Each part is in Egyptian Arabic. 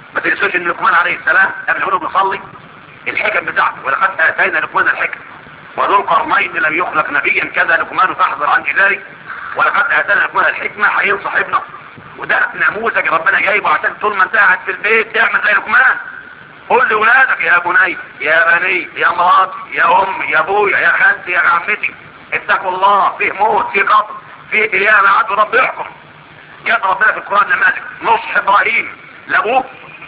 ما تنسوش ان لقمان عليه السلام قبل ما بيصلي الحكم بتاعته ولقد اتينا لقمان الحكم وذو القرنين لم يخلق نبيا كذا لقمان فاحذر عن ذلك ولقد اتانا لقمان الحكمه هينصح ابنه وده نموذج ربنا جايبه عشان طول ما انت قاعد في البيت تعمل زي لقمان قول لاولادك يا بني يا بني يا مراتي يا امي يا ابويا يا خالتي يا عمتي اتقوا الله فيه موت فيه قطر فيه قيامه عدو رب يحكم جاء ربنا في القران نماذج نصح ابراهيم لابوه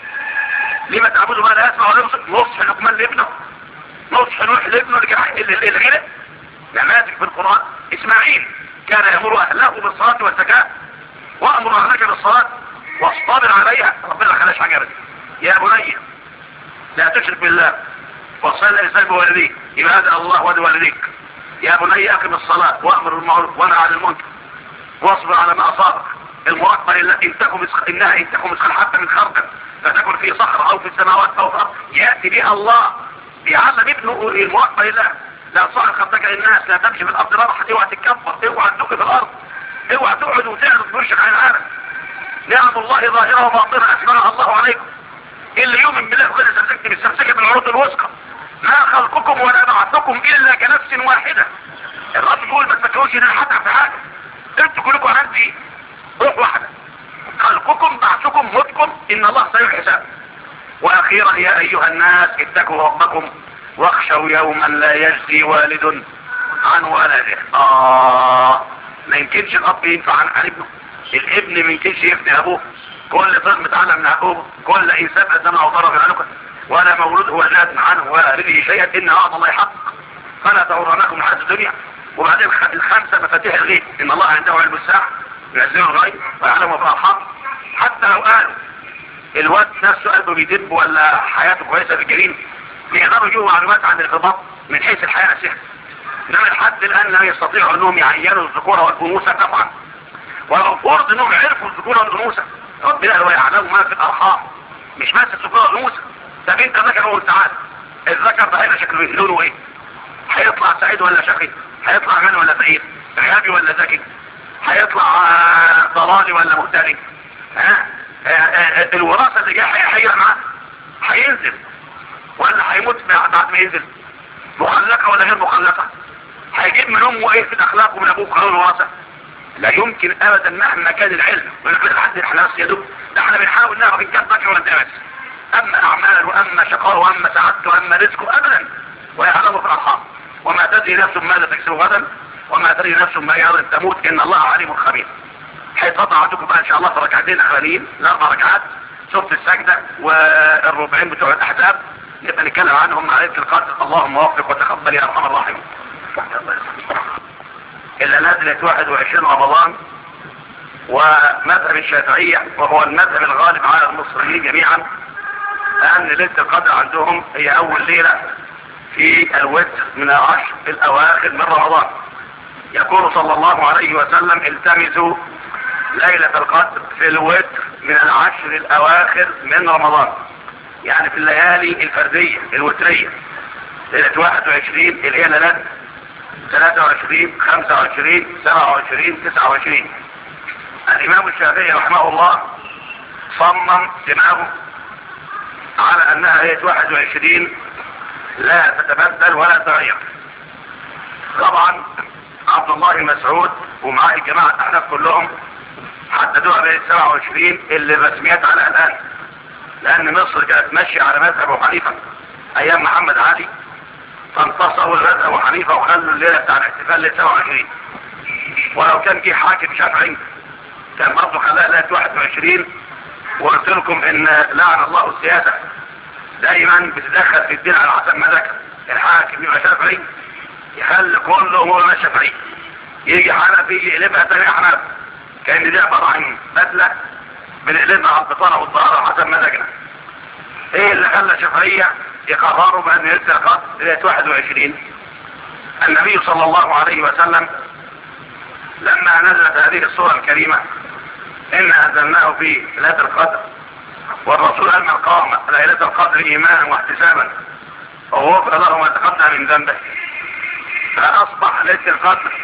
لما تعبدوا ما لا يسمع ولا يبصر نصح لقمان لابنه نصح نوح لابنه الغلب نماذج في القران اسماعيل كان يامر اهله بالصلاه والزكاه وامر اهلك بالصلاه واصطبر عليها ربنا خلاش حاجه يا بني لا تشرك بالله وصل الانسان بوالديه يبقى هذا الله ودي والديك يا بني اقم الصلاه وامر بالمعروف ونهى عن المنكر واصبر على ما اصابك المراقبه التي ان تكن انها ان تكن مثقال حتى من خردل فتكن في صخره او في السماوات او في الارض ياتي بها الله بيعلم ابنه المراقبه لله لا صاحب خدك للناس لا تمشي في الارض راحه اوعى تتكبر اوعى تدق في الارض اوعى تقعد وتعرض وشك عن العالم نعم الله ظاهره وباطنه اسمعها الله عليكم اللي يؤمن بالله وكده استمسكت بالسمسكه بالعروض الوثقى ما خلقكم ولا بعثكم الا كنفس واحده الرب بيقول ما تفكروش ان انا هتعب في حاجه انتوا كلكم عندي روح واحده خلقكم بعثكم موتكم ان الله سيحسب الحساب واخيرا يا ايها الناس اتقوا ربكم واخشوا يوما لا يجزي والد عن ولده اه ما يمكنش الاب ينفع عن ابنه الابن ما يمكنش يفني ابوه كل طفل متعلم من ابوه كل انسان ادم او ضرب عنقه ولا مولود هو ناد عنه ولا رده شيئا ان هذا الله يحق فلا تغرنكم من حياه الدنيا وبعدين الخمسه مفاتيح الغيب ان الله عنده علم الساعه ينزل الغيب ويعلم ما في الارحام حتى لو قالوا الواد نفسه قلبه بيدب ولا حياته كويسه في الجريمه بيقدروا يجيبوا معلومات عن الارتباط من حيث الحياه نفسها انما لحد الان لا يستطيعوا انهم يعينوا الذكوره والانوثه طبعا ولو فرض انهم عرفوا الذكوره والانوثه ربنا هو يعلم ما في الارحام مش بس الذكوره والانوثه ده انت ذكر هو تعالى الذكر ده هيبقى شكله لونه ايه هيطلع سعيد ولا شقي هيطلع غني ولا فقير غبي ولا ذكي هيطلع ضلالي ولا مهتدي ها الوراثه اللي جايه هيحير معاه هينزل ولا هيموت بعد ما ينزل مخلقه ولا غير مخلقه هيجيب من امه ايه في الاخلاق ومن ابوه قانون الوراثه لا يمكن ابدا مهما كان العلم ونقول لحد احنا بس يا دوب ده احنا بنحاول نعرف ان كان ذكر ولا انت اما اعماله واما شقاء واما سعادته واما رزقه ابدا ويعلمه في الارحام وما تدري نفس ماذا تكسب غدا وما تدري نفس ما يرد تموت ان الله عليم خبير هيتقطع عندكم بقى ان شاء الله في ركعتين اخرانيين الاربع ركعات شفت السجده والربعين بتوع الاحزاب نبقى نتكلم عنهم مع ليله القدر اللهم وفق وتقبل يا ارحم الراحمين اللي نزلت 21 رمضان ومذهب الشافعية وهو المذهب الغالب على المصريين جميعا لأن ليلة القدر عندهم هي أول ليلة في الوتر من العشر الأواخر من رمضان يقول صلى الله عليه وسلم التمسوا ليلة القدر في الوتر من العشر الأواخر من رمضان يعني في الليالي الفردية الوترية ليلة 21 اللي هي ليلة 23 25 27 29 الإمام الشافعي رحمه الله صمم دماغه على أنها هي 21 لا تتبدل ولا تغير طبعا عبد الله مسعود ومعاه الجماعة الأحناف كلهم حددوها بين 27 اللي رسميات على الآن لأن مصر كانت ماشية على مذهب أبو حنيفة أيام محمد علي فانتصروا لمذهب أبو حنيفة وخلوا الليلة بتاع الاحتفال ليلة 27 ولو كان جه حاكم شافعي كان برضه خلاها ليلة 21 وقلت لكم إن لعن الله السياسة دايما بتدخل في الدين على حسب ما ذكر الحاكم يبقى شافعي يخلي كله امورنا شافعي يجي حنفي يقلبها تاني حنف كان دي عباره عن بدله بنقلبها على البطانه والظهر حسب ما ذكر ايه اللي خلى الشافعيه يقرروا بان ليله القدر ليله 21 النبي صلى الله عليه وسلم لما نزلت هذه السوره الكريمه انا انزلناه في ليله القدر والرسول قال من قام ليلة القدر إيمانا واحتسابا وغفر له ما تقدم من ذنبه فأصبح ليلة القدر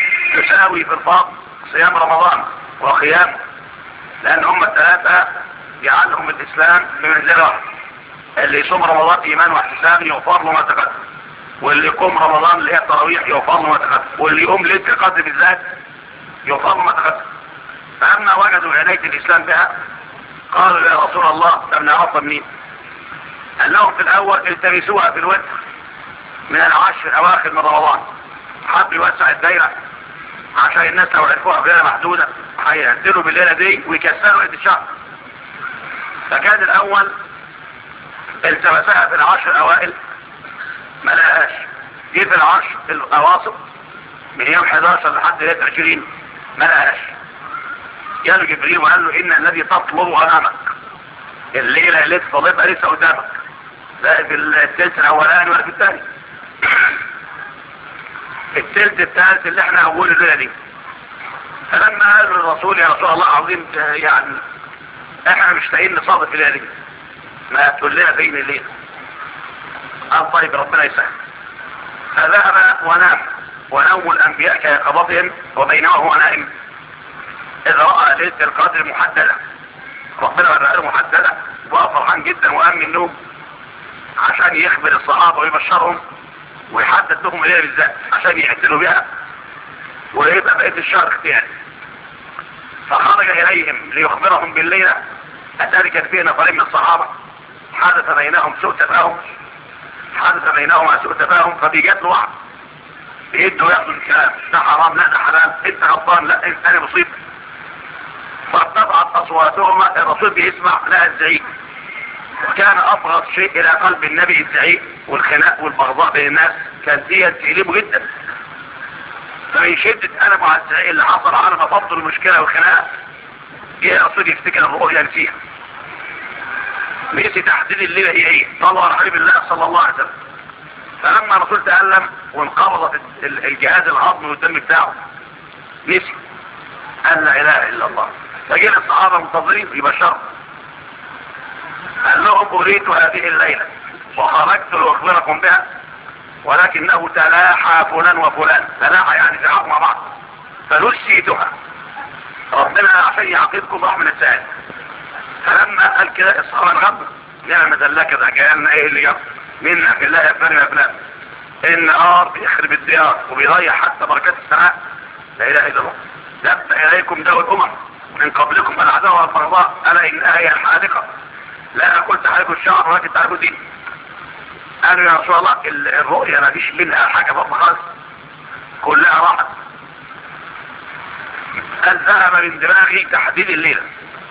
تساوي في الفضل صيام رمضان وقيامه لأن هم الثلاثة جعلهم الاسلام بمنزله واحده اللي يصوم رمضان ايمان واحتساب يغفر له ما تقدم واللي يقوم رمضان اللي هي التراويح يغفر له ما تقدم واللي يقوم ليله القدر بالذات يغفر له ما تقدم فاما وجدوا عنايه الاسلام بها قالوا يا رسول الله لم نعرفها منين قال لهم في الاول التمسوها في الوتر من العشر الاواخر من رمضان حب يوسع الدايره عشان الناس لو عرفوها بليله محدوده هيهدلوا بالليله دي ويكسروا قد الشهر فكان الاول التمسها في العشر الاوائل ما لقاش جه في العشر الاواسط من يوم 11 لحد ليله 20 ما لقاش جاله جبريل وقال له ان الذي تطلب امامك الليله اللي تطلبها لسه قدامك لا في الثلث الاولاني ولا في الثاني الثلث الثالث اللي احنا هنقول الليله دي فلما قال للرسول يا رسول الله العظيم يعني احنا مشتاقين نصادف الليله دي ما تقول لنا فين الليله قال طيب ربنا يسهل فذهب ونام ونوم الانبياء كيقظتهم وبينما هو نائم اذا راى ليله القدر محدده ربنا وراه محدده وقف فرحان جدا وقام من النوم عشان يخبر الصحابه ويبشرهم ويحدد لهم الليله بالذات عشان يعتنوا بها ويبقى بقيه الشهر اختياري فخرج اليهم ليخبرهم بالليله اتاري كان فيه نفرين من الصحابه حدث بينهم سوء تفاهم حدث بينهما سوء تفاهم فبيجات له واحد بيده ياخذ الكلام ده حرام لا ده حلال انت غلطان لا انت انا مصيب فارتفعت اصواتهما الرسول بيسمع لا الزعيق وكان ابغض شيء الى قلب النبي الزعيق والخناق والبغضاء بين الناس كان دي تقلبه جدا فمن شدة ألمه على الزعيق اللي حصل على ما فضل المشكلة والخناقة جه الرسول يفتكر الرؤيا نسيها نسي تحديد الليلة هي ايه طلع على حبيب الله صلى الله عليه وسلم فلما الرسول تألم وانقبضت الجهاز الهضمي والدم بتاعه نسي قال لا اله الا الله فجينا الصحابة منتظرين يبشروا قال لهم اريد هذه الليلة وخرجت لاخبركم بها ولكنه تلاحى فلان وفلان تلاحى يعني زعقوا مع بعض فنسيتها ربنا عشان يعقدكم رحمة السائل فلما قال كده الصحابة الغب نعمة الله كده جاءنا ايه اللي جاب منا في الله يا فلان يا فلان النهار بيخرب الديار وبيضيع حتى بركات السماء لا اله الا الله دب اليكم داء الامم من قبلكم العداوة والبغضاء الا انها هي الحادقة لا قلت عليكم الشعر ولكن تعرفوا دين قالوا يا رسول الله الرؤيا ما فيش منها حاجة فوق خالص كلها راحت قال ذهب من دماغي تحديد الليلة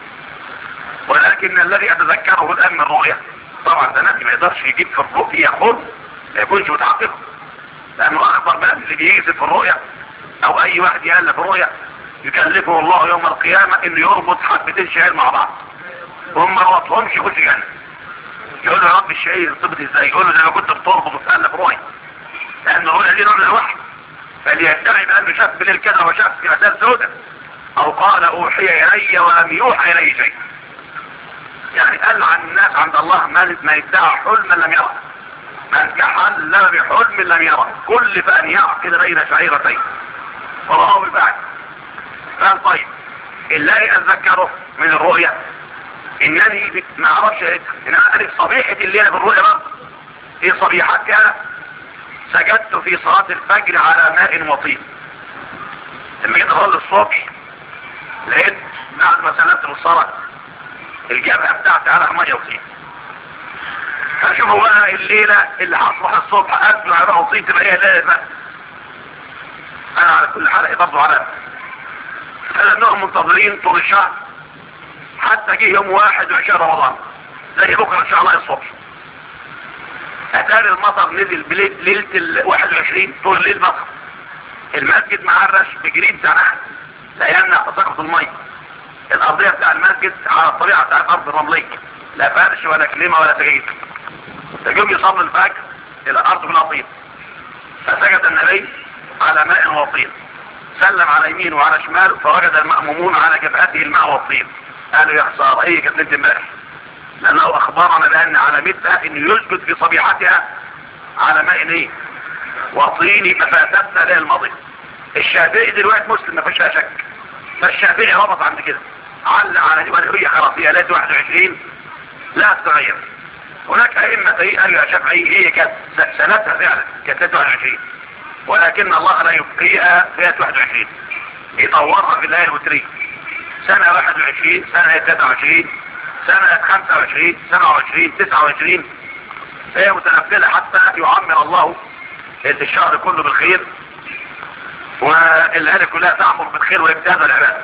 ولكن الذي اتذكره الان من الرؤيا طبعا ده نبي ما يقدرش يجيب في الرؤيا حر ما يكونش متعقبه لانه اخبر بقى اللي بيجذب في الرؤيا او اي واحد يالف في الرؤيا يكلفه الله يوم القيامة انه يربط حبتين شعير مع بعض هم ما ربطهمش يخش جهنم يقول له يا رب الشعير ارتبط ازاي يقول له زي ما كنت بتربط وتألف رؤيا لان الرؤيا دي نوع من الوحي فليدعي بانه شاف بالليل كذا وشاف في مسار سوداء او قال اوحي الي ولم يوحى الي شيء يعني قال عن الناس عند الله من ما يدعى حلما لم يرى من تحلم بحلم لم يرى كل فان يعقد بين شعيرتين والله بالبعد قال طيب اللي اتذكره من الرؤيا انني ما اعرفش انما اعرف صبيحة الليلة بالرؤيا بقى في صبيحتها سجدت في صلاة الفجر على ماء وطين لما جيت اصلي الصبح لقيت بعد ما سلمت من الصلاة الجبهة بتاعتي على مية وطين فشوفوا بقى الليلة اللي هصبح الصبح قبل ما يروح طين تبقى هي الليلة بقى انا على كل حال برضه على فلانهم منتظرين طول الشهر حتى جه يوم واحد وعشرين رمضان زي بكره ان شاء الله الصبح اتاري المطر نزل ليلة ال 21 طول الليل مطر المسجد معرش بجريد زنح لا يمنع تساقط المية الارضية بتاع المسجد على الطبيعة بتاع الارض الرملية لا فرش ولا كلمة ولا سجيد تجيب يصلي الفجر الى الارض بالعطيب فسجد النبي على ماء وطين سلم على يمين وعلى شمال فوجد المأمومون على جبهته الماء والطين قالوا يا خسارة ايه كانت ليلة امبارح لانه اخبرنا بان علامتها انه يسجد في صبيحتها على ماء ايه وطين مفاتتنا ليل الماضي الشافعي دلوقتي مسلم ما فيش شك فالشافعي ربط عند كده علق على دي ولا هي خلاص هي هي ليله 21 لا تتغير هناك ائمه قالوا يا شافعي هي كانت سنتها فعلا كانت ليله 21 ولكن الله لا يبقيها في ليله 21 يطورها في الليله الوتريه سنه 21 سنه 23 سنه 25 27 29 هي متنفذه حتى يعمر الله الشهر كله بالخير والليالي كلها تعمر بالخير ويبتهز العباد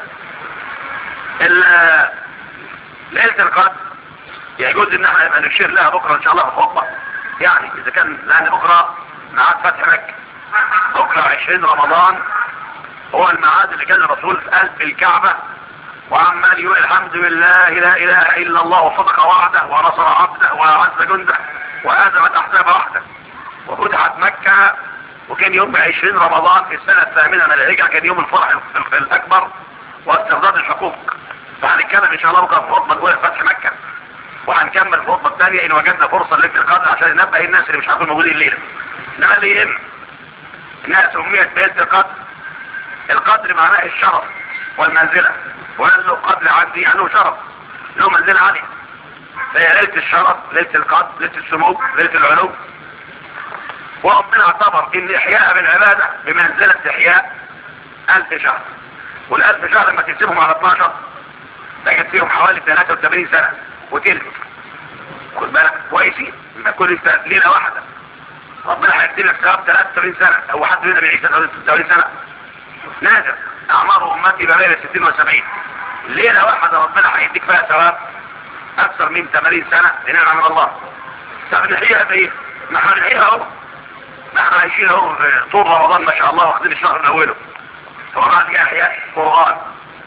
ليلة القدر يجوز ان احنا نبقى نشير لها بكرة ان شاء الله في الخطبة يعني اذا كان لان بكرة ميعاد فتح مكة بكرة 20 رمضان هو الميعاد اللي كان الرسول في قلب الكعبة وعمال يقول الحمد لله لا اله الا الله وصدق وعده ونصر عبده واعز جنده وهزم الاحزاب وحده وفتحت مكة وكان يوم 20 رمضان في السنة الثامنة من الهجرة كان يوم الفرح الأكبر واسترداد الحقوق فهنتكلم إن شاء الله بكرة في الخطبة الأولى فتح مكة وهنكمل الخطبة الثانية إن وجدنا فرصة ليلة القدر عشان ننبه الناس اللي مش عارفين موجودين الليلة إنما اللي يهم إنها سميت بليلة القدر القدر معناه الشرف والمنزلة وقال له قدر عندي يعني شرف له منزلة عالية فهي ليلة الشرف ليلة القدر ليلة السمو ليلة العلو وربنا اعتبر ان احياء بالعبادة بمنزلة احياء الف شهر والالف شهر لما تقسمهم على 12 تجد فيهم حوالي 83 سنة وتلت خد بالك كويسين ما كل ليلة واحدة ربنا هيكتب لك ثواب 83 سنة هو حد مننا بيعيش 83 سنة نادر اعمار امتي ما بين 60 و 70 ليلة واحدة ربنا هيديك فيها ثواب اكثر من 80 سنة لنعم من الله طب نحييها بايه؟ ما احنا نحييها اهو نحن عايشين اهو طول رمضان ما شاء الله واخدين الشهر من اوله وبعد كده احياء قران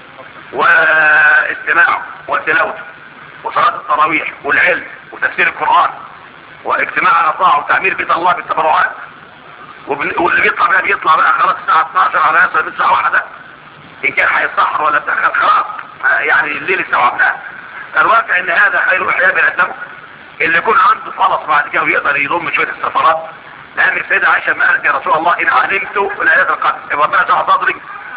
واستماعه وتلاوته وصلاه التراويح والعلم وتفسير القران واجتماع على طاعه وتعمير بيت الله بالتبرعات واللي بيطلع بقى بيطلع بقى خلاص الساعه 12 على يصل الساعه 1 ان كان هيسحر ولا بتاخد خلاص يعني الليل استوعبناه الواقع ان هذا خير احياء بني ادم اللي يكون عنده خلص بعد كده ويقدر يضم شويه السفرات لان السيدة عائشة ما قالت يا رسول الله ان علمت ليلة القدر ربنا شرح صدري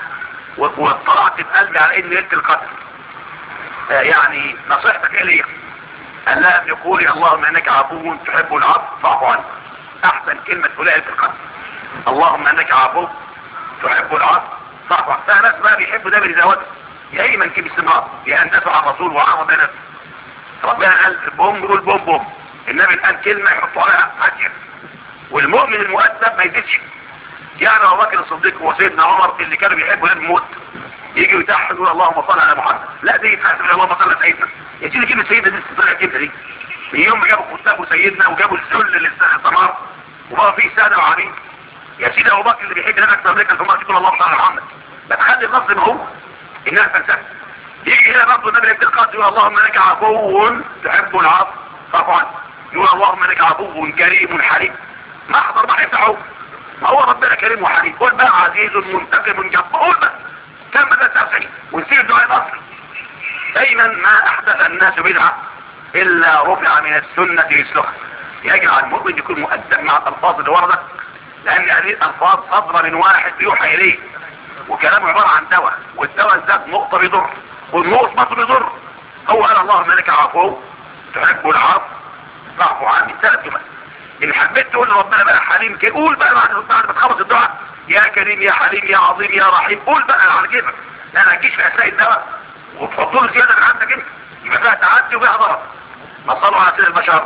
واطلعت بقلبي على ان ليلة القدر آه يعني نصيحتك ايه ليه قال لها ان قولي اللهم انك عفو تحب العفو فاعف عني احسن كلمة تقولها ليلة القدر اللهم انك عفو تحب العفو فاعف عني فناس بقى بيحبوا ده بيزودها يا ايمن كيف استمرار يا ان تدفع الرسول وعرض نفسه ربنا قال بوم يقول بوم بوم النبي قال كلمة يحطوا عليها عجل والمؤمن المؤدب ما يزيدش يعني ابو بكر الصديق وسيدنا عمر اللي كانوا بيحبوا الموت يجي يتحد يقول اللهم صل على محمد لا دي يتحسب اللهم صل على سيدنا يا سيدي كلمه سيدنا دي طلعت كلمه دي من يوم ما جابوا كتاب سيدنا وجابوا الذل للثمار وبقى فيه ساده وعبيد يا سيدي ابو بكر اللي بيحب النبي اكثر منك ثم تقول اللهم صل على محمد ما تخلي اللفظ ما هو انها فلسفه يجي هنا برضه النبي القدر يقول اللهم انك عفو تحب العفو طبعا يقول اللهم انك عفو كريم حليم ما احضر ما يفتحوا ما هو ربنا كريم وحليم قول بقى عزيز منتقم جبار قول بقى كم ده التوسعي ونسيب دعاء الاصل دايما ما احدث الناس بدعة الا رفع من السنة يسلخ يجب على المؤمن يكون مؤدب مع الالفاظ اللي وردت لان هذه الالفاظ صدر من واحد يوحى اليه وكلامه عبارة عن دواء والدواء ذات نقطة بيضر والنقط برضه بيضر هو قال اللهم انك عفو تحب العفو فاعفو عني ثلاث جمل ان حبيت تقول لربنا بقى حليم كده قول بقى بعد بعد ما تخلص الدعاء يا كريم يا حليم يا عظيم يا رحيم قول بقى على كيفك لا ما تجيش في اسماء الدواء وتحط له زياده من عندك انت يبقى فيها تعدي وفيها ضرر ما صلوا على سيد البشر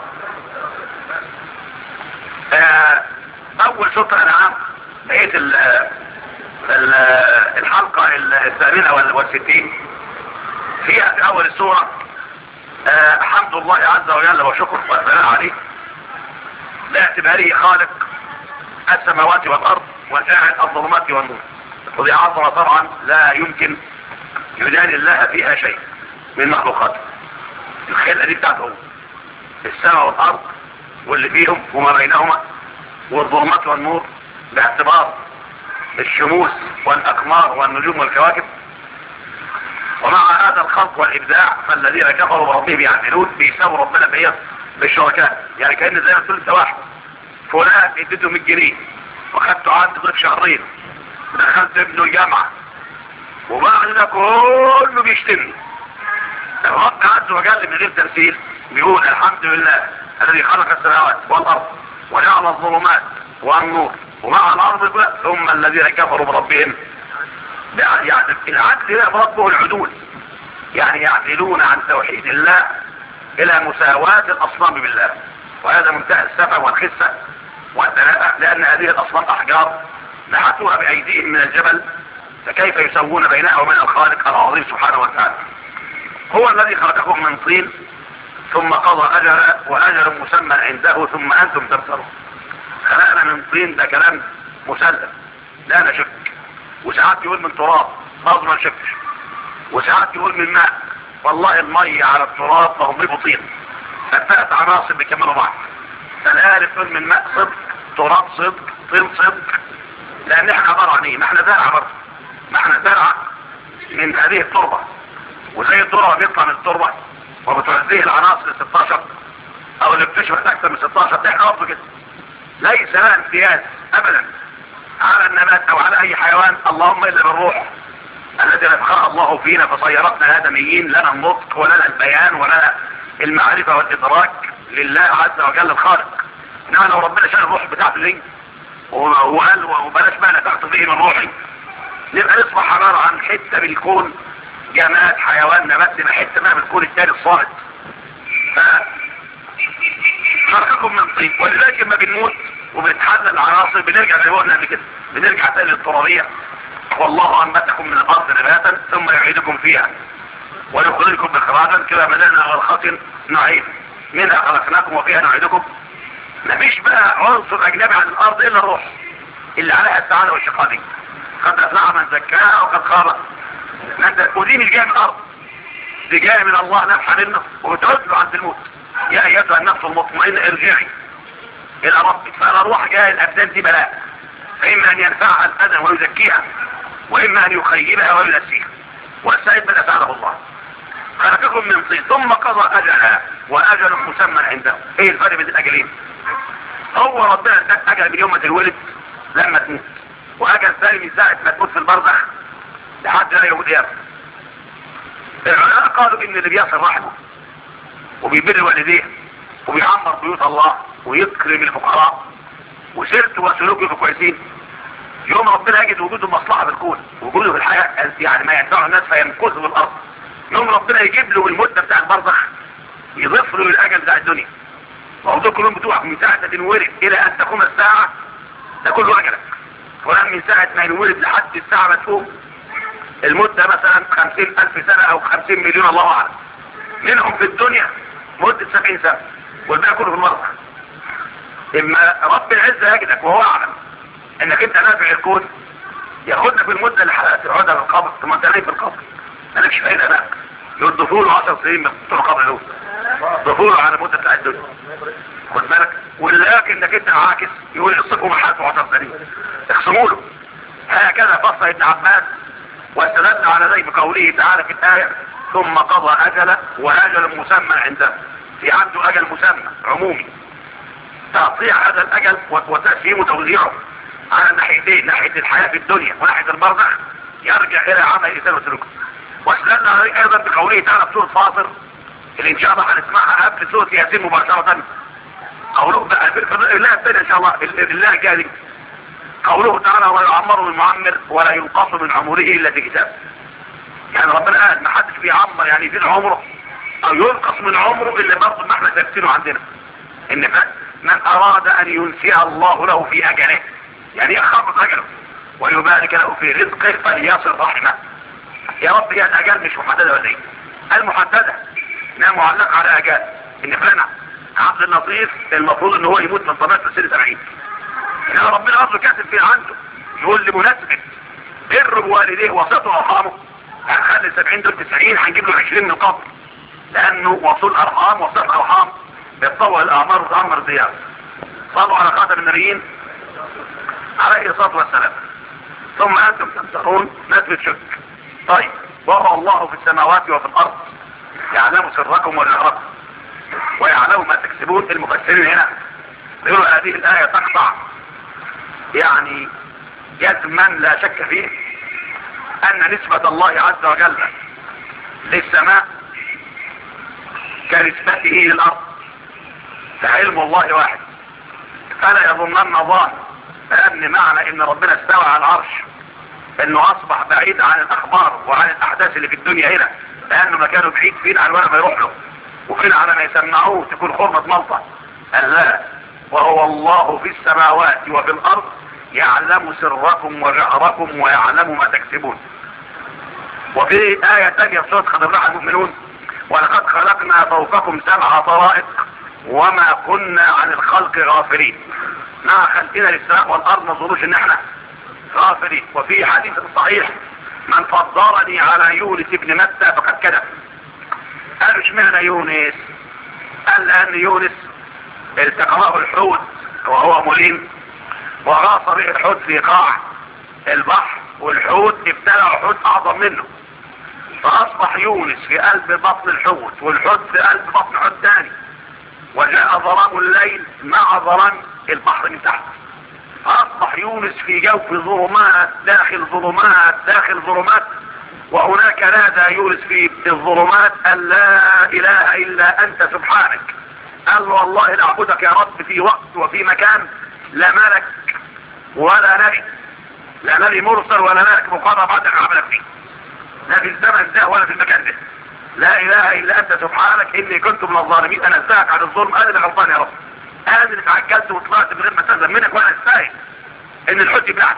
آه اول سطر انعام بقيت ال ال الحلقه الثامنه والستين فيها في اول السوره آه حمد الله عز وجل وشكر والثناء عليه باعتباره خالق السماوات والارض وجاعل الظلمات والنور ودي عظمه طبعا لا يمكن يدان الله فيها شيء من مخلوقاته الخلقه دي بتاعته هو السماء والارض واللي فيهم وما بينهما والظلمات والنور باعتبار الشموس والاقمار والنجوم والكواكب ومع هذا الخلق والابداع فالذين كفروا بربهم يعملون بيساووا ربنا بيه بالشركاء يعني كان زي ما تقول انت واحد فلان اديته 100 جنيه وخدته عندي ضيف شهرين دخلت ابنه الجامعه وبعد ده كله بيشتمني الرب عز وجل من غير تمثيل بيقول الحمد لله الذي خلق السماوات والارض وجعل الظلمات والنور ومع الارض ثم الذين كفروا بربهم يعني العدل لا ربه العدول يعني يعدلون عن توحيد الله الى مساواة الاصنام بالله وهذا منتهى السفة والخسة والدلاء لان هذه الاصنام احجار نحتوها بايديهم من الجبل فكيف يسوون بينها وبين الخالق العظيم سبحانه وتعالى هو الذي خلقكم من طين ثم قضى اجل واجل مسمى عنده ثم انتم تبصرون خلقنا من طين ده كلام مسلم لا نشك وساعات يقول من تراب برضه ما نشكش وساعات يقول من ماء والله المية على التراب فهم طين فالثلاث عناصر بيكملوا بعض فالالف يقول من ماء صدق تراب صدق طين صدق لان احنا عباره عن ايه ما احنا زرع برضه ما احنا زرع من هذه التربه وزي الذره بيطلع من التربه وبتغذيه العناصر ال 16 او اللي بتشبه اكثر من 16 ده احنا برضه كده ليس لها امتياز ابدا على النبات او على اي حيوان اللهم الا بالروح التي نفخها الله فينا فصيرتنا ادميين لنا النطق ولنا البيان ولنا المعرفه والادراك لله عز وجل الخالق انما لو ربنا شال الروح بتاعته دي وقال وبلاش ما نفعت به من روحي نبقى نصبح عباره عن حته بالكون جماد حيوان نبات تبقى حته ما بالكون الثاني الصامت ف خلقكم من طين ولذلك لما بنموت وبنتحلل العناصر بنرجع زي ما قلنا قبل كده بنرجع تاني للترابيه والله انبتكم من الارض نباتا ثم يعيدكم فيها ويخرجكم اخراجا كما بدانا غرخة نعيد منها خلقناكم وفيها نعيدكم مفيش بقى عنصر اجنبي عن الارض الا الروح اللي عليها السعاده والشقاء دي قد افلح من زكاها وقد خاب ودي مش جايه من الارض دي جايه من الله نفحه منه وبتعد له عند الموت يا ايتها النفس المطمئنه ارجعي الى ربك فالارواح جايه الابدان دي بلاء فاما ان ينفعها الادم ويزكيها واما ان يخيبها وينسيها والسعيد من افعله الله خلقكم من طين ثم قضى اجلها واجل مسمى عنده ايه الفرق بين الاجلين هو ربنا اداك اجل من يوم ما تتولد لما تموت واجل ثاني من ساعه ما تموت في البرزخ لحد لا يوم القيامه العلماء قالوا ان اللي بيصل رحمه وبيبر والديه وبيعمر بيوت الله ويكرم الفقراء وسيرته وسلوكه كويسين يوم ربنا يجد وجوده مصلحه بالكون وجوده في الحياه يعني ما ينفعه الناس فيمكثه في الارض يوم ربنا يجيب له المده بتاع البرزخ يضيف له الاجل بتاع الدنيا موضوع كلهم بتوعك من ساعه ما تنولد الى ان تقوم الساعه ده كله اجلك فلان من ساعه ما ينولد لحد الساعه ما تقوم المده مثلا خمسين الف سنه او خمسين مليون الله اعلم منهم في الدنيا مده سبعين سنه والباقي كله في المرضى اما رب العزه يجدك وهو اعلم انك انت نافع الكون ياخدك في المده اللي تقعدها في القبر ثم انت نايم في القبر مالكش فايده بقى يضيفوا له 10 سنين من القبر له ضيفوا له على مده بتاع الدنيا خد بالك ولكن انك انت عاكس يقول يصفوا محاسبه 10 سنين اخصموا له هكذا فصل ابن عباس واستدل على ذلك بقوله تعالى في الايه ثم قضى اجله واجل مسمى عنده في عنده اجل مسمى عمومي تقطيع هذا الاجل وتقسيمه وتوزيعه على الناحيتين ناحيه الحياه في الدنيا وناحيه البرزخ يرجع الى عمل الانسان وسلوكه واستدلنا عليه ايضا بقوله تعالى في سوره فاطر اللي ان شاء الله هنسمعها قبل سوره ياسين مباشره قوله بقى الله الثاني ان شاء الله الله جاري قوله تعالى ولا يعمر من معمر ولا ينقص من عمره الا في كتاب يعني ربنا قال ما حدش بيعمر يعني يزيد عمره او ينقص من عمره الا برضه ما احنا ثابتينه عندنا ان من اراد ان ينسيها الله له في اجله يعني يخفض اجله ويبارك له في رزقه فليصل رحمه يا رب هي الاجال مش محدده ولا ايه المحدده انها معلقه على اجال ان فلان عبد اللطيف المفروض ان هو يموت من طبيعه سن 70 انما ربنا اصله كاتب في عنده يقول لمناسبه بر بوالديه وصيته ارحامه هنخلي 70 دول 90 هنجيب له 20 من القبر لانه وصول ارحام وصول ارحام بتطول الاعمار وتعمر الزيادة صلوا على خاتم النبيين عليه الصلاة والسلام ثم انتم تمترون نسبة شك طيب وهو الله في السماوات وفي الارض يعلم سركم ونهركم ويعلم ما تكسبون المفسرين هنا يقولوا هذه الآية تقطع يعني جزما لا شك فيه ان نسبة الله عز وجل للسماء كنسبته للارض فعلم الله واحد فلا يظنن ظان ان معنى ان ربنا استوى على العرش انه اصبح بعيد عن الاخبار وعن الاحداث اللي في الدنيا هنا لانه مكانه بعيد فين عن ولا ما يروح له وفين على ما يسمعوه تكون حرمة ملطة قال لا وهو الله في السماوات وفي الارض يعلم سركم وجهركم ويعلم ما تكسبون وفي آية تانية في سورة خضر المؤمنون ولقد خلقنا فوقكم سبع طرائق وما كنا عن الخلق غافلين مع خلقنا للسماء والارض ما ظنوش ان احنا غافلين وفي حديث صحيح من فضلني على يونس بن متى فقد كذب قالوا اشمعنى يونس قال لان يونس التقمه الحوت وهو مليم وغاص به الحوت في قاع البحر والحوت ابتلع حوت اعظم منه فاصبح يونس في قلب بطن الحوت والحوت في قلب بطن حوت ثاني وجاء ظلام الليل مع ظلام البحر من تحت فاصبح يونس في جوف ظلمات داخل ظلمات داخل ظلمات وهناك نادى يونس في الظلمات ان لا اله الا انت سبحانك قال له والله لاعبدك يا رب في وقت وفي مكان لا ملك ولا نبي لا نبي مرسل ولا ملك مقرب عندك عملك فيه لا في الزمن ده ولا في المكان ده لا اله الا انت سبحانك اني كنت من الظالمين انا انزهك عن الظلم انا اللي غلطان يا رب انا اللي اتعجلت وطلعت من غير ما استاذن منك وانا استاهل ان الحج بتاعك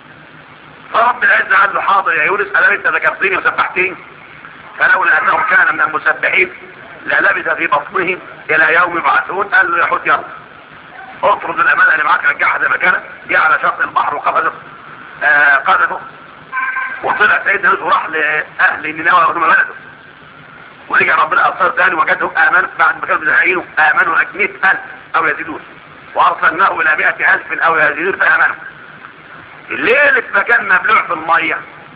فرب العزة قال له حاضر يا يونس ألم أنت ذكرتني وسبحتني فلولا أنه كان من المسبحين للبث في بطنه إلى يوم يبعثون قال له يا حوت يلا اطرد الأمانة اللي معاك رجعها زي ما كانت جه على شط البحر وقفزه آه قذفه وطلع سيدنا يوسف وراح لأهل نينوى وهم بلده ورجع ربنا أبصار تاني وجدهم آمنوا بعد ما كانوا مزهقينه آمنوا 100000 أو يزيدون وأرسلناه إلى 100000 أو يزيدون فآمنوا ليلة ما كان مبلوع في المية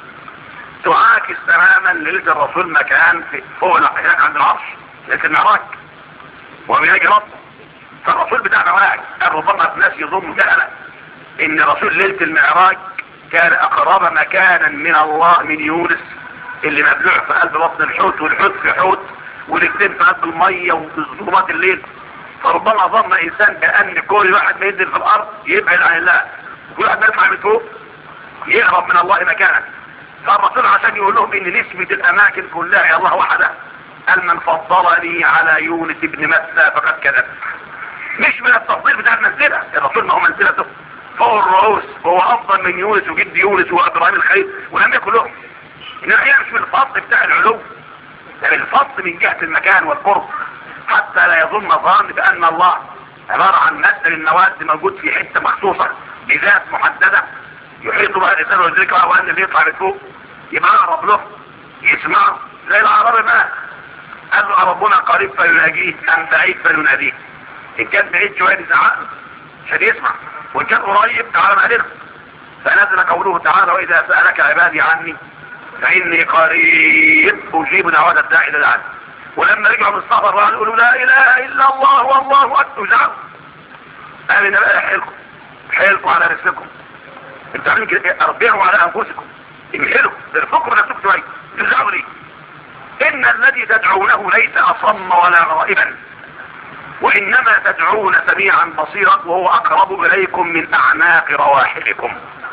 تعاكس تماما ليلة الرسول مكان في فوق هناك عند العرش ليلة المعراج وبيلاقي ربه فالرسول بتاعنا واحد كان ربما الناس يظنوا جهلا ان رسول ليلة المعراج كان اقرب مكانا من الله من يونس اللي مبلوع في قلب بطن الحوت والحوت في حوت والاثنين في قلب المية وظلمات الليل فربما ظن انسان بان كل واحد ما ينزل في الارض يبعد عن الله كل واحد يطلع من فوق يهرب من الله مكانه فالرسول عشان يقول لهم ان نسبة الاماكن كلها يا الله وحده قال من فضلني على يونس بن متى فقد كذب مش من التفضيل بتاع المنزلة الرسول ما هو منزلته فوق الرؤوس هو افضل من يونس وجد يونس وابراهيم الخليل ولم يكن لهم انما هي مش من الفضل بتاع العلو ده الفضل من جهة المكان والقرب حتى لا يظن ظان بان الله عبارة عن مادة للنواد موجود في حتة مخصوصة بذات محددة يحيط بها الانسان والذكرى وان اللي يطلع لفوق يبقى اقرب له يسمعه زي الاعراب ما قال له ربنا قريب فيناجيه ام بعيد فيناديه ان كان بعيد شويه يزعق عشان يسمع وان كان قريب تعالى مقدرة فنزل قوله تعالى واذا سالك عبادي عني فاني قريب اجيب دعوات الداعي الى العالم ولما رجعوا من السفر قالوا لا اله الا الله والله اكبر زعقوا قال انا بقى حيلكم حيلكم على رزقكم انتوا عاملين كده اربعوا على انفسكم امهلوا ارفقوا نفسكم شويه ترجعوا ليه ان الذي تدعونه ليس اصم ولا غائبا وانما تدعون سميعا بصيرا وهو اقرب اليكم من اعناق رواحلكم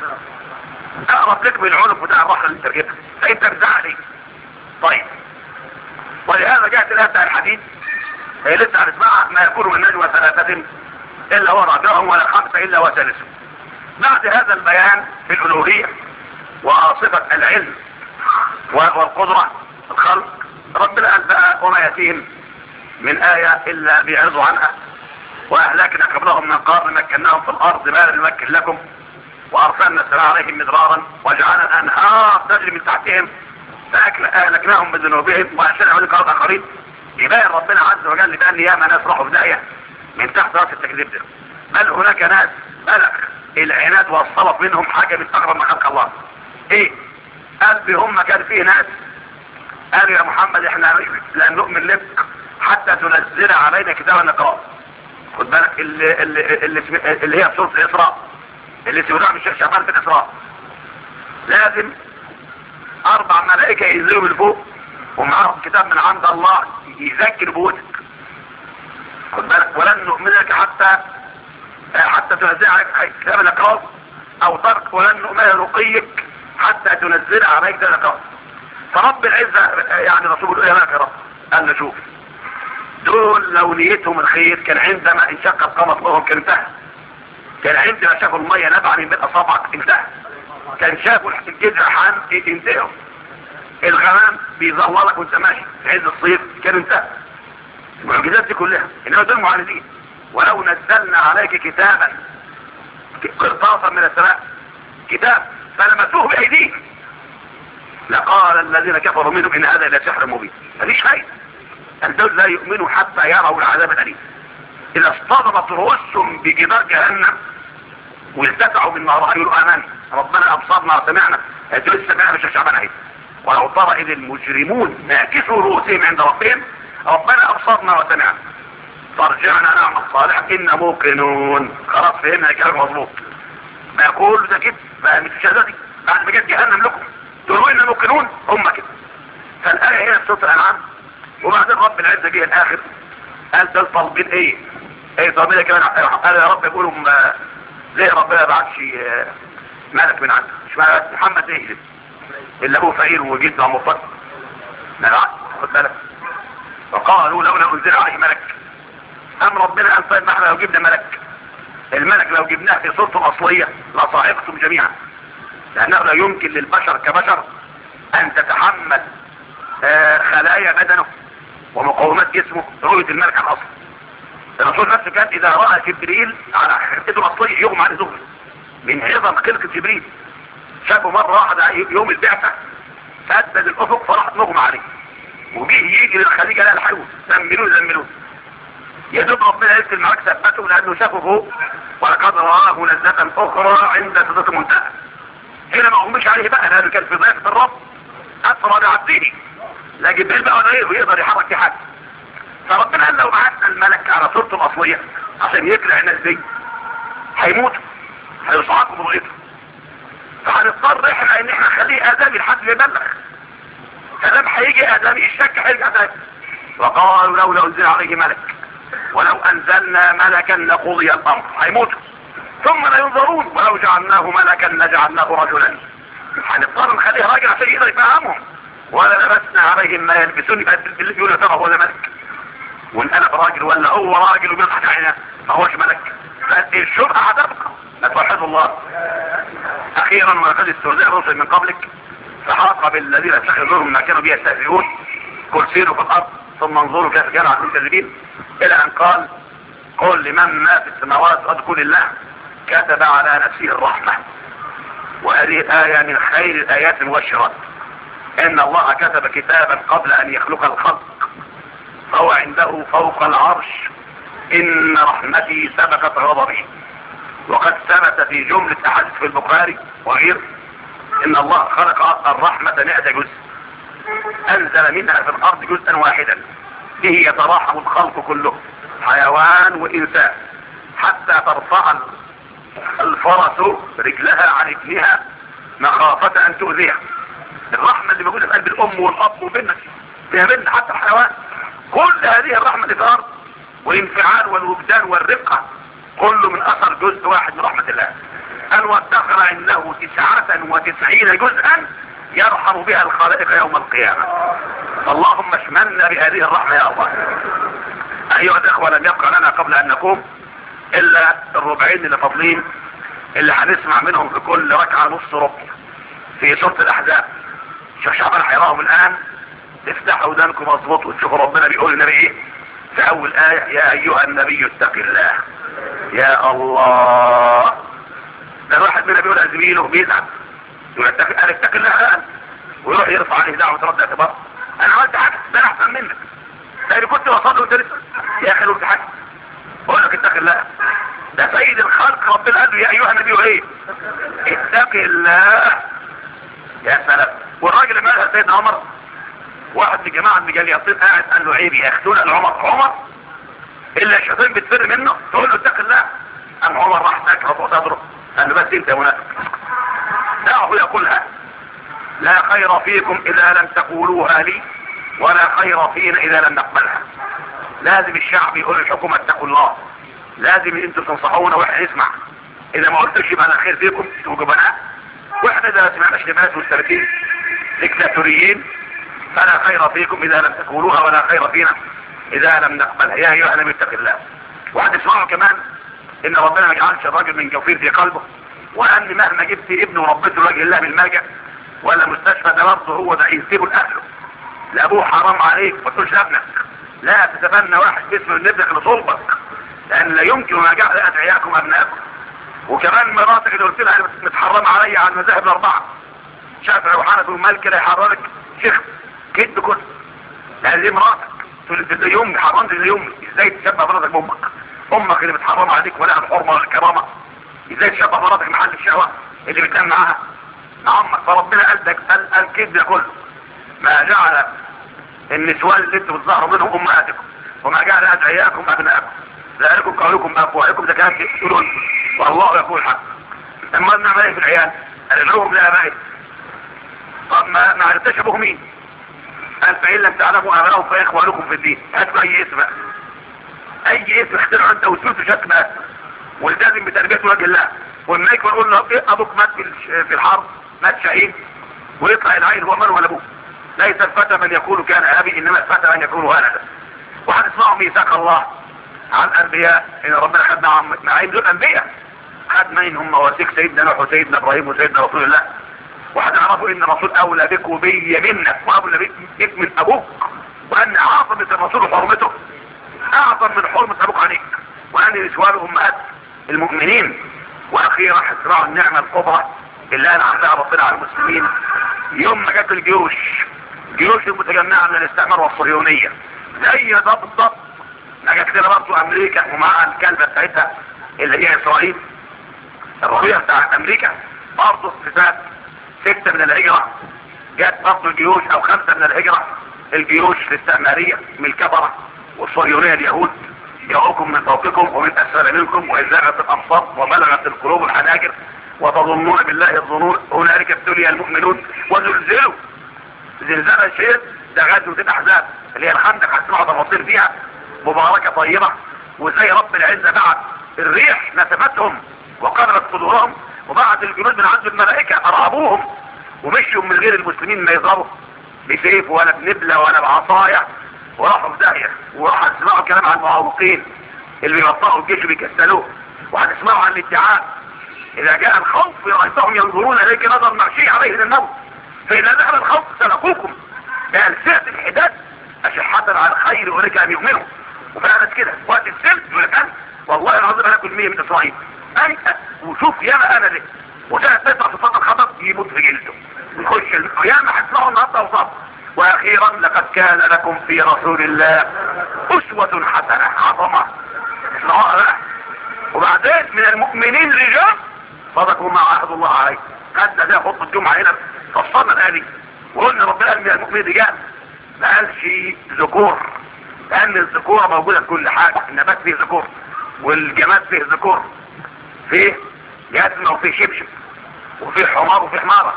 اقرب لك من العنق بتاع الرحل اللي ترجمها فانت بتزعل ليه طيب ولهذا جاءت الايه بتاع الحديث هي لسه هنسمعها ما يكون من نجوى ثلاثه الا هو رابعهم ولا خمسه الا وثالثهم بعد هذا البيان في الالوهيه وصفه العلم والقدره الخلق ربنا قال بقى وما ياتيهم من آية إلا بيعرضوا عنها وأهلكنا قبلهم من قرن مكناهم في الأرض ما لم نمكن لكم وأرسلنا السماء عليهم مدرارا وجعلنا الأنهار تجري من تحتهم فأهلكناهم بذنوبهم وأنشأنا عليك أرض آخرين يبين ربنا عز وجل بأن ياما ناس راحوا في داهية من تحت رأس التكذيب ده بل هناك ناس بلغ العناد والصلف منهم حاجة من أغرب ما خلق الله إيه؟ قال هم كان فيه ناس قالوا يا محمد احنا لن نؤمن لك حتى تنزل علينا كتابا نقرأ خد بالك اللي, اللي, اللي, اللي هي سورة الإسراء اللي سيودع من الشيخ شعبان في الإسراء لازم أربع ملائكة ينزلوا من فوق ومعاهم كتاب من عند الله يذكر بوتك خد بالك ولن نؤمن لك حتى حتى تنزع كتاب الاقراض او ترك ولن نؤمن رقيك حتى تنزل عليك كتاب الاقراض فرب العزة يعني رسول الله يا رب قال له شوف دول لو نيتهم الخير كان عندما انشق القمر لهم كان انتهى كان عندما شافوا المية نبع من بين اصابعك انتهى كان شافوا الجذع حان انتهوا الغمام بيظهرك وانت ماشي في عز الصيف كان انتهى المعجزات دي كلها انما دول معاندين ولو نزلنا عليك كتابا قرطاسا من السماء كتاب فلمسوه بايديهم لقال الذين كفروا منهم ان هذا لسحر مبين مفيش فايده الدول لا يؤمنوا حتى يروا العذاب الاليم اذا اصطدمت رؤوسهم بجدار جهنم والتسعوا من نارها يقولوا امنا ربنا ابصرنا وسمعنا هدول السماء مش شعبنا اهي ولو ترى اذ المجرمون ناكسوا رؤوسهم عند ربهم ربنا ابصرنا وسمعنا فارجعنا نعمل صالحا انا موقنون خلاص فهمنا الكلام مظبوط ما يقول ده كده بقى مش دي بعد ما جت جهنم لكم تقولوا انا موقنون هم كده فالايه هنا في سوره الانعام وبعدين رب العزه جه الاخر قال دول طالبين ايه ايه طالبين إيه كمان قال يا رب يقولوا ما ليه ربنا ما بعتش ملك من عنده مش محمد ايه اللي هو فقير وجد ومفضل لا خد بالك فقالوا لولا انزل عليه ملك ام ربنا قال طيب ما احنا لو جبنا ملك الملك لو جبناه في صورته الاصليه لصاعقتم جميعا لانه لا يمكن للبشر كبشر ان تتحمل آه خلايا بدنه ومقومات جسمه رؤية الملك على الاصل الرسول نفسه كان اذا رأى جبريل على خرقته الاصلية يغمى عليه زهر من عظم خلقة جبريل شافه مرة واحدة يوم البعثة فأدد الافق فراح مغمى عليه وجيه يجي للخليجة لا الحيوة زملوه زملوه يدوب ربنا يسل معاك ثبته لانه شافه فوق ولقد رآه نزلة اخرى عند سدة المنتهى هنا ما اغمش عليه بقى لانه كان في ضيافة الرب اسرى بعبده لا جبريل بقى ولا غيره يقدر يحرك في حاجه فربنا قال لو بعثنا الملك على صورته الاصليه عشان يقلع الناس دي هيموتوا هيصعقوا برؤيته فهنضطر احنا ان احنا نخليه ادمي لحد ما يبلغ فلما هيجي ادمي الشك هيرجع تاني وقالوا لولا انزل عليه ملك ولو انزلنا ملكا لقضي الامر هيموتوا ثم لا ينظرون ولو جعلناه ملكا لجعلناه رجلا هنضطر نخليه راجل عشان يقدر يفهمهم ولا لبسنا عليهم ما يلبسون يبقى اللي يقول ترى هو ده ملك وانقلب راجل ولا هو راجل وبيضحك علينا ما هوش ملك الشبهه هتبقى لا توحد الله اخيرا ولقد استهزئ رسل من قبلك فحاق بالذين اتخذوهم ما كانوا به يستهزئون قل سيروا في الارض ثم انظروا كيف كان على المكذبين الى ان قال قل لمن ما في السماوات قد كل الله كتب على نفسه الرحمه وهذه الايه من خير الايات المبشرات ان الله كتب كتابا قبل ان يخلق الخلق فهو عنده فوق العرش ان رحمتي سبقت غضبي وقد ثبت في جملة احاديث في البخاري وغيره ان الله خلق الرحمة مئة جزء انزل منها في الارض جزءا واحدا به يتراحم الخلق كله حيوان وانسان حتى ترفع الفرس رجلها عن ابنها مخافة ان تؤذيها الرحمة اللي موجودة في قلب الام والاب وبينك فيها بين حتى الحيوان كل هذه الرحمة اللي في الارض والانفعال والوجدان والرقة كله من اثر جزء واحد من رحمة الله ان وادخر عنده تسعة وتسعين جزءا يرحم بها الخلائق يوم القيامة اللهم اشملنا بهذه الرحمة يا الله ايها الاخوة لم يبقى لنا قبل ان نقوم الا الربعين اللي فاضلين اللي هنسمع منهم في كل ركعة نص ربع في سورة الاحزاب شيخ شعبان هيراهم الان افتحوا ودانكم مظبوط وتشوفوا ربنا بيقول النبي ايه في اول آية يا ايها النبي اتق الله يا الله ده الواحد منا بيقول زميله بيزعل يقول اتق انا اتق الله الان ويروح يرفع عليه دعوة رد اعتبار انا عملت حاجة ده انا احسن منك ده اللي كنت وصلت وانت لسه يا اخي قلت حاجة بقول لك اتق الله ده سيد الخلق ربنا قال له يا ايها النبي ايه اتق الله يا سلام والراجل اللي قالها سيدنا عمر واحد من جماعة من جالياطين قاعد قال له عيب يا اخي دول عمر عمر الا الشيطان بتفر منه تقول له اتق الله قام عمر راح ساكت فوق صدره قال له بس انت يا منافق دعه يقولها لا خير فيكم اذا لم تقولوها لي ولا خير فينا اذا لم نقبلها لازم الشعب يقول للحكومة اتقوا الله لازم انتوا تنصحونا واحنا نسمع اذا ما قلتش يبقى انا خير فيكم انتوا جبناء واحنا اذا ما سمعناش لناس مستبدين ديكتاتوريين فلا خير فيكم اذا لم تقولوها ولا خير فينا اذا لم نقبلها يا ايها النبي اتق الله وهتسمعوا كمان ان ربنا ما يجعلش الراجل من جوفير في قلبه وان مهما جبت ابنه وربيته لوجه الله بالملجأ ولا مستشفى ده برضه هو ده ينسبه لاهله لابوه حرام عليك ما تقولش ابنك لا تتبنى واحد باسم ابنك لصلبك لان لا يمكن ان اجعل ادعياكم ابنائكم وكمان مراتك اللي قلت لها متحرمه عليا على المذاهب الاربعه شافعي وحنفي ومالك لا يحررك شيخ كذب كله لان دي مراتك تقول لي زي امي حرمت زي امي ازاي تشبه مراتك بامك امك اللي بتحرم عليك ولا الحرمه ولا الكرامه ازاي تشبه مراتك محل الشهوه اللي بتنام معاها مع امك فربنا قال لك قال الكذب كله ما جعل النسوان اللي انتم بتظهروا منهم امهاتكم وما جعل ادعياكم ابنائكم ذلكم قولكم بافواهكم ده كلام تقولون والله يقول الحق اما نعمل ايه في العيال ادعوهم لابائهم طب ما ما عرفتش ابوه مين قال فان لم تعلموا ابائهم فاخوانكم في الدين هاتوا اي اسم بقى. اي اسم اخترعوا انت وتقول شكل بقى والتزم بتربيته وجه الله ولما يكبر يقول له ايه ابوك مات في في الحرب مات شهيد ويطلع العيل هو من ولا ابوه ليس الفتى من يقول كان ابي انما الفتى من يقول ولدا وهتسمعوا ميثاق الله عن الانبياء ان ربنا خد معهم معين دول انبياء خد منهم مواثيق سيدنا نوح وسيدنا ابراهيم وسيدنا رسول الله وهتعرفوا ان الرسول اولى بك وبي منك واولى بك من ابوك وان عاصمة الرسول حرمته اعظم من حرمة ابوك عليك وان نسوان امهات المؤمنين واخيرا هتسمعوا النعمة الكبرى اللي انعمها ربنا على المسلمين يوم ما جت الجيوش جيوش المتجمعة من الاستعمار والصهيونية زي ده بالضبط ما جت لنا برضه امريكا ومعها الكلبة بتاعتها اللي هي اسرائيل الرؤية بتاعت امريكا برضه صفات ستة من الهجرة جت برضه الجيوش او خمسة من الهجرة الجيوش الاستعمارية من الكفرة والصهيونية اليهود يأوكم من فوقكم ومن اسفل منكم وإذ زاغت الابصار وبلغت القلوب الحناجر وتظنون بالله الظنون هنالك ابتلي المؤمنون وزلزلوا زلزال الشيء ده غزوة الاحزاب اللي هي الخندق هتسمعوا تفاصيل فيها مباركة طيبة وزي رب العزة بعت الريح نسفتهم وقدرت صدورهم وبعت الجنود من عند الملائكة ارهبوهم ومشوا من غير المسلمين ما يضربوا بسيف ولا بنبلة ولا بعصاية وراحوا في داهية وهتسمعوا كلام عن المعوقين اللي بيبطئوا الجيش وبيكسلوه وهتسمعوا عن الادعاء اذا جاء الخوف رأيتهم ينظرون اليك نظر مغشي عليه للموت فاذا ذهب الخوف سلقوكم بألسنة الحداد اشحة على الخير اولئك ان يؤمنوا وفعلا كده وقت السلم يقول لك انا والله العظيم انا كل 100 من اسرائيل انت وشوف ياما انا ليه وسنة تطلع في صدر خطر يموت في جلده يخش ياما هتسمعوا النهارده وصف واخيرا لقد كان لكم في رسول الله اسوة حسنة عظمة اسمعوها بقى وبعدين من المؤمنين رجال صدقوا ما عهد الله عليه خدنا ده خطبة الجمعة هنا فصلنا الآية وقلنا ربنا قال من المؤمنين رجال ما قالش ذكور لأن الذكورة موجودة في كل حاجة النبات فيه ذكور والجماد فيه ذكور فيه جسم وفيه شبشب وفيه حمار وفيه حمارة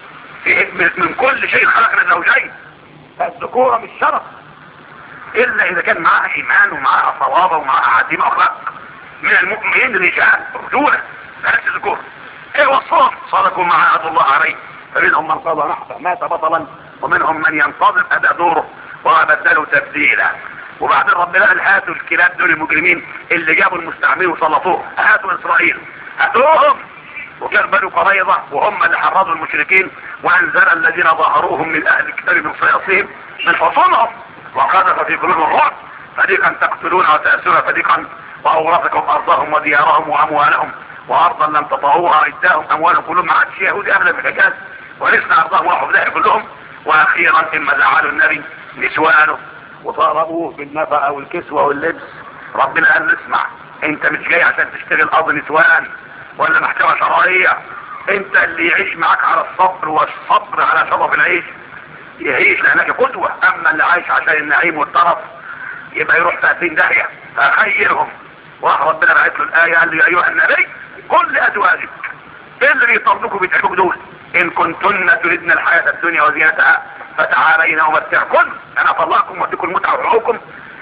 فيه من كل شيء خلقنا زوجين فالذكورة مش شرف إلا إذا كان معاها إيمان ومعاها صوابة ومعاها عزيمة أخلاق من المؤمنين رجال رجولة بس ذكور ايه وصفهم صدقوا ما عهد الله عليه فمنهم من قضى نحبه مات بطلا ومنهم من ينتظر ادى دوره وبدلوا تبديلا وبعدين ربنا قال هاتوا الكلاب دول المجرمين اللي جابوا المستعمرين وسلطوه هاتوا اسرائيل هاتوهم وكان بنو قريظة وهم اللي حرضوا المشركين وانزل الذين ظاهروهم من اهل الكتاب من صياصهم من حصونهم وقذف في قلوبهم الرعب فريقا تقتلون وتأسون فريقا واورثكم ارضهم وديارهم واموالهم وارضا لم تطعوها اداهم اموالهم كلهم مع الشيء يهودي ابدا في الحجاز ورثنا ارضهم وراحوا في كلهم واخيرا اما زعلوا النبي نسوانه وضربوه بالنفقه والكسوه واللبس ربنا قال له اسمع انت مش جاي عشان تشتغل ارض نسوان ولا محكمه شرعيه انت اللي يعيش معاك على الصبر والصبر على شرف العيش يعيش لانك قدوه اما اللي عايش عشان النعيم والطرف يبقى يروح في 30 داهيه فخيرهم وراح ربنا بعت له الايه قال له يا ايها النبي قل لازواجك ايه اللي بيطردوكوا بيتعبوك دول ان كنتن تردن الحياه الدنيا وزينتها فتعالين امتعكن انا اطلقكم واديكم المتعه وحقوقكم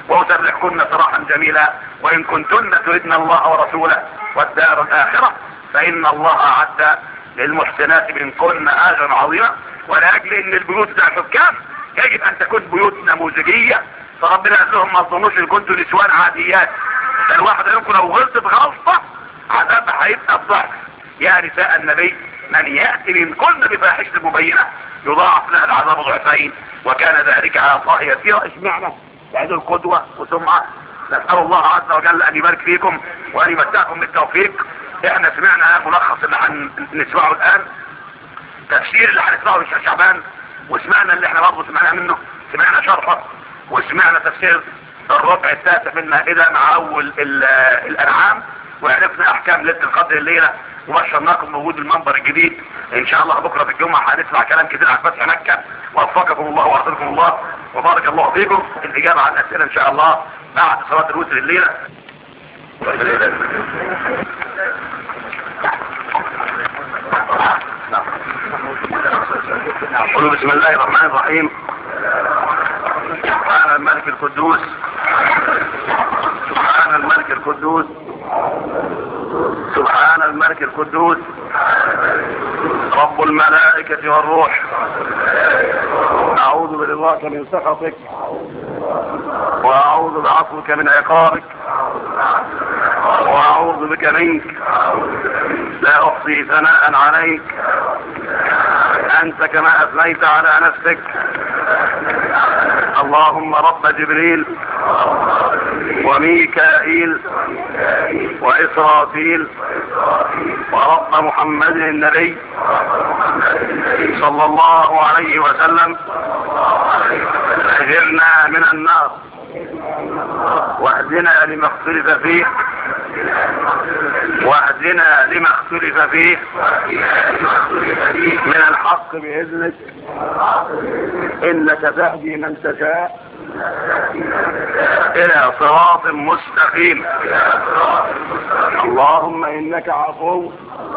وأسرحكن سراحا جميلا وإن كنتن تردن الله ورسوله والدار الآخرة فإن الله أعد للمحسنات منكن أجرا عظيما ولأجل أن البيوت بتاع الحكام يجب أن تكون بيوت نموذجية فربنا قال لهم ما تظنوش ان كنتوا نسوان عاديات ده الواحد يمكن لو غلطت غلطة عذابها هيبقى الضعف يا نساء النبي من يأتي منكن بفاحشة مبينة يضاعف لها العذاب ضعفين وكان ذلك على الله يسيرا اشمعنى لأنه القدوة وسمعة نسأل الله عز وجل أن يبارك فيكم وأن يمتعكم بالتوفيق احنا سمعنا ملخص اللي هنسمعه الآن تفسير اللي هنسمعه في شعبان وسمعنا اللي احنا برضه سمعنا منه سمعنا شرحه وسمعنا تفسير الربع التاسع من المائدة مع أول الأنعام وعرفنا أحكام ليلة القدر الليلة وبشرناكم بوجود المنبر الجديد إن شاء الله بكرة في الجمعة هنسمع كلام كتير عن فتح مكة ووفقكم الله وأرضكم الله وبارك الله فيكم الإجابة عن الأسئلة إن شاء الله بعد صلاة الوتر الليلة قولوا بسم الله الرحمن الرحيم سبحان الملك القدوس سبحان الملك القدوس سبحان الملك القدوس رب الملائكة والروح أعوذ برضاك من سخطك وأعوذ بعفوك من عقابك وأعوذ بك منك لا أحصي ثناء عليك أنت كما أثنيت على نفسك اللهم رب جبريل وميكائيل وإسرافيل ورب محمد النبي صلى الله عليه وسلم اجرنا من النار واهدنا لما اختلف فيه واهدنا لما اختلف فيه من الحق بإذنك إنك تهدي من تشاء إلى صراط مستقيم اللهم إنك عفو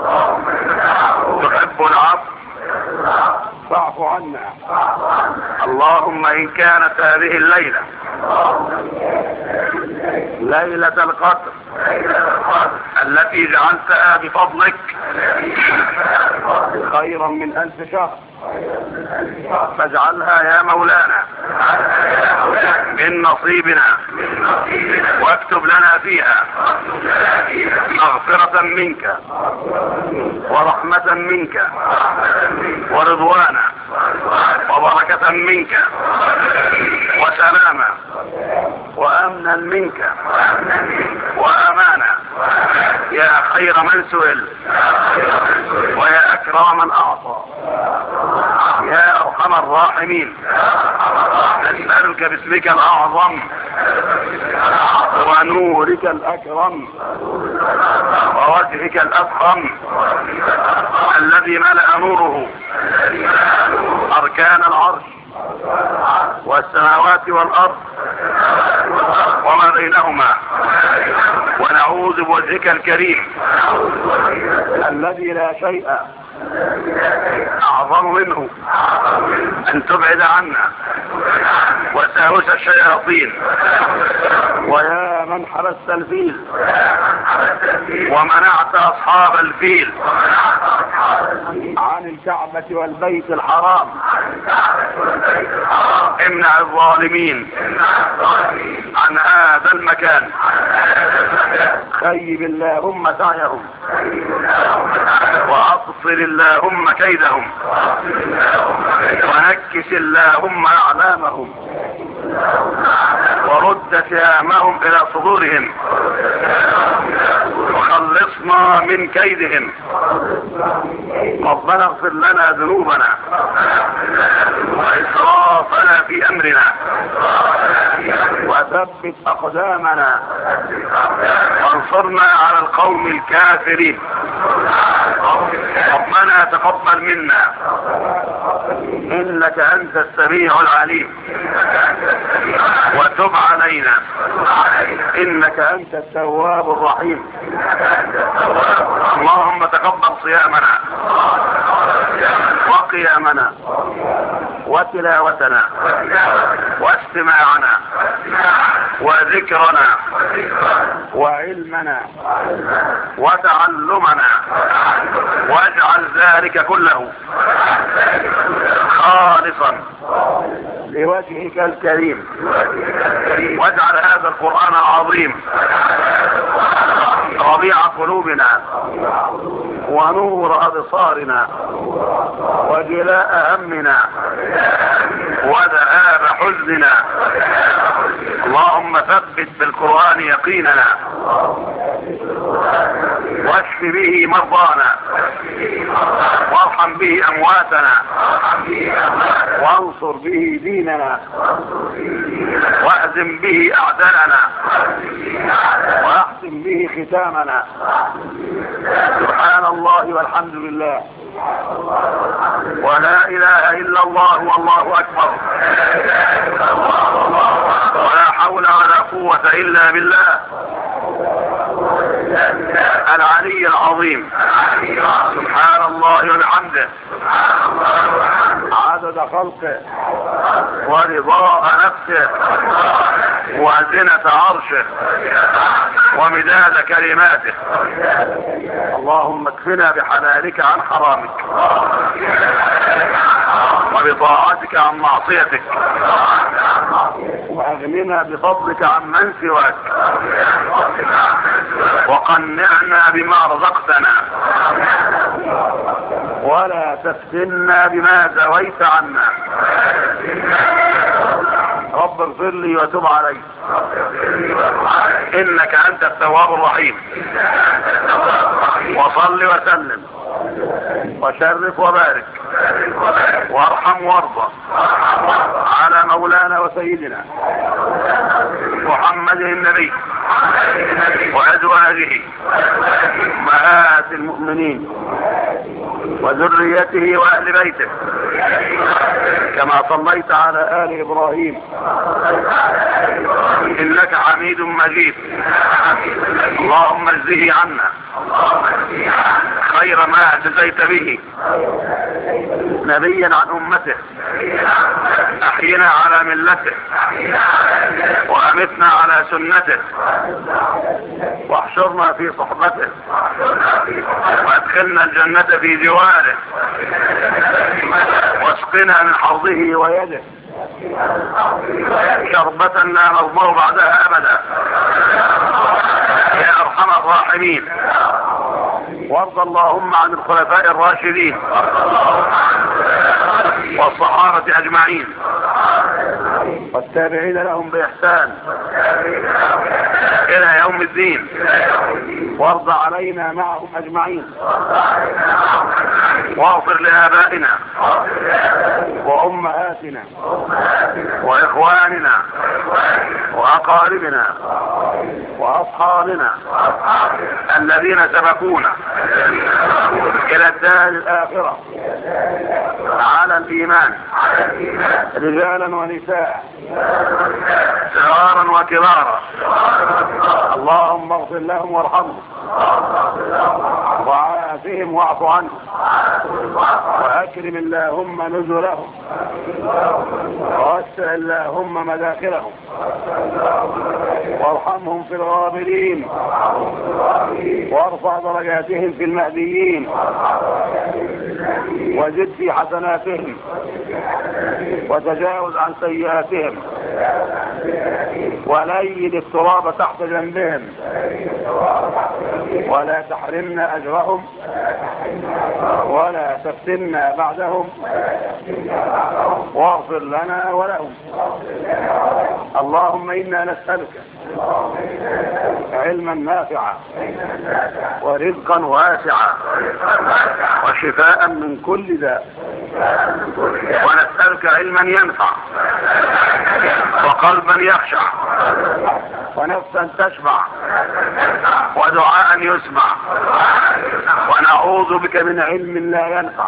تحب العفو فاعف عنا اللهم إن كانت هذه الليلة ليلة القدر التي جعلتها بفضلك خيرا من ألف شهر فاجعلها يا مولانا من نصيبنا واكتب لنا فيها مغفرة منك ورحمة منك ورضوانا وبركة منك وسلاما وامنا منك وامانا يا خير من سئل ويا اكرم من اعطى يا ارحم الراحمين نسألك باسمك الاعظم ونورك الاكرم ووجهك الافخم الذي ملأ نوره اركان العرش والسماوات والارض وما بينهما ونعوذ بوجهك الكريم الذي لا شيء اعظم منه ان تبعد عنا وتهوس الشياطين ويا من حبست الفيل ومنعت اصحاب الفيل عن الكعبة والبيت الحرام امنع الظالمين عن هذا المكان خيب اللهم سعيهم وابصر اللهم كيدهم ونكس اللهم اعلامهم ورد سهامهم الى صدورهم وخلصنا من كيدهم ربنا اغفر لنا ذنوبنا واسرافنا في امرنا وثبت اقدامنا وانصرنا على القوم الكافرين ربنا تقبل منا انك انت السميع العليم وتب علينا انك انت التواب الرحيم اللهم تقبل صيامنا وقيامنا وتلاوتنا واستماعنا وذكرنا وعلمنا وتعلمنا واجعل ذلك كله خالصا لوجهك الكريم واجعل هذا القرآن العظيم ربيع قلوبنا ونور أبصارنا وجلاء همنا وذهاب حزننا اللهم ثبت بالقرآن يقيننا واشف به مرضانا وارحم به امواتنا وانصر به ديننا واهزم به اعداءنا واحسن به ختامنا سبحان الله والحمد لله ولا اله الا الله والله اكبر ولا حول ولا قوة الا بالله العلي العظيم سبحان الله وبحمده عدد خلقه ورضاء نفسه وزنة عرشه ومداد كلماته اللهم اكفنا بحلالك عن حرامك وبطاعتك عن معصيتك واغننا بفضلك عن من سواك وقنعنا بما رزقتنا ولا تفتنا بما زويت عنا رب اغفر لي وتب علي انك انت التواب الرحيم وصل وسلم وشرف وبارك وارحم وارضى على مولانا وسيدنا محمد النبي وازواجه امهات المؤمنين وذريته واهل بيته كما صليت على ال ابراهيم انك حميد مجيد اللهم اجزه عنا خير ما جزيت به نبيا عن امته احينا على ملته وامتنا على سنته واحشرنا في صحبته وادخلنا الجنة في جواره واسقنا من حوضه ويده شربة لا نظمر بعدها ابدا يا ارحم الراحمين وارض اللهم عن الخلفاء الراشدين والصحابة اجمعين والتابعين لهم باحسان الى يوم الدين وارض علينا معهم اجمعين واغفر لابائنا وامهاتنا واخواننا واقاربنا واصحابنا الذين سبقونا الى الدار الاخره على الايمان رجالا ونساء صغارا وكبارا اللهم اغفر لهم وارحمهم وعافهم واعف عنهم واكرم اللهم نزلهم ووسع اللهم مداخلهم وارحمهم في الغابرين وارفع درجاتهم في المهديين وزد في حسناتهم وتجاوز عن سيئاتهم ولين التراب تحت جنبهم ولا تحرمنا اجرهم ولا تفتنا بعدهم واغفر لنا ولهم اللهم انا نسالك علما نافعا ورزقا واسعا وشفاء من كل داء ونسألك علما ينفع وقلبا يخشع ونفسا تشبع ودعاء يسمع ونعوذ بك من علم لا ينفع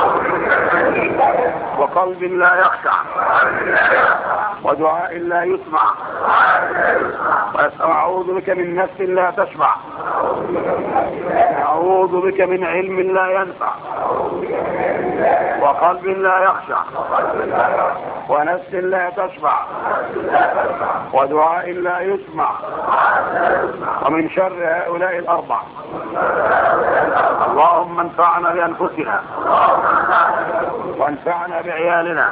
وقلب لا يخشع ودعاء لا يسمع ونعوذ بك من نفس لا تشبع نعوذ بك من علم لا ينفع وقلب لا يخشع ونفس لا تشبع ودعاء لا يسمع ومن شر هؤلاء الأربع اللهم انفعنا بأنفسنا وانفعنا بعيالنا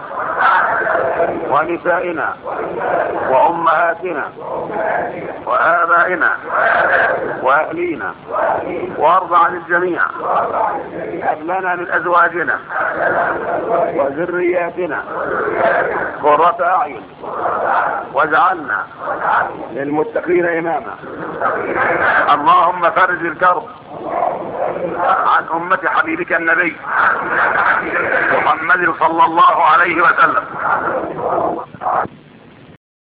ونسائنا وأمهاتنا وآبائنا وأهلينا وارض عن الجميع هب لنا من أزواجنا وذرياتنا قرة أعين واجعلنا للمتقين إماما اللهم فرج الكرب عن أمة حبيبك النبي محمد صلى الله عليه وسلم